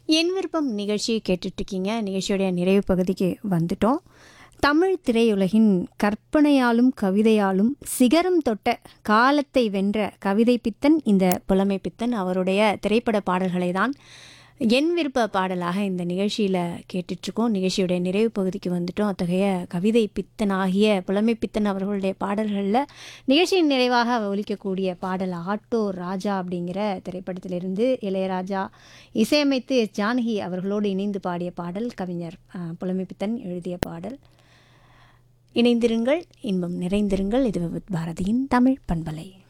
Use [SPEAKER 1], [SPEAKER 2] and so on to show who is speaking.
[SPEAKER 1] என் விருப்பம் நிகழ்ச்சியை கேட்டுட்ருக்கீங்க நிகழ்ச்சியோடைய நிறைவு பகுதிக்கு வந்துட்டோம் தமிழ் திரையுலகின் கற்பனையாலும் கவிதையாலும் சிகரம் தொட்ட காலத்தை வென்ற கவிதை பித்தன் இந்த புலமை பித்தன் அவருடைய திரைப்பட பாடல்களை தான் என் விருப்ப பாடலாக இந்த நிகழ்ச்சியில் கேட்டுட்ருக்கோம் நிகழ்ச்சியுடைய நிறைவு பகுதிக்கு வந்துட்டோம் அத்தகைய கவிதை பித்தனாகிய புலமை பித்தன் அவர்களுடைய பாடல்களில் நிகழ்ச்சியின் நிறைவாக ஒலிக்கக்கூடிய பாடல் ஆட்டோ ராஜா அப்படிங்கிற திரைப்படத்திலிருந்து இளையராஜா இசையமைத்து எஸ் ஜானகி அவர்களோடு இணைந்து பாடிய பாடல் கவிஞர் அஹ், புலமை பித்தன் எழுதிய பாடல் இணைந்திருங்கள் இன்பம் நிறைந்திருங்கள் இது விவித் பாரதியின் தமிழ் பண்பலை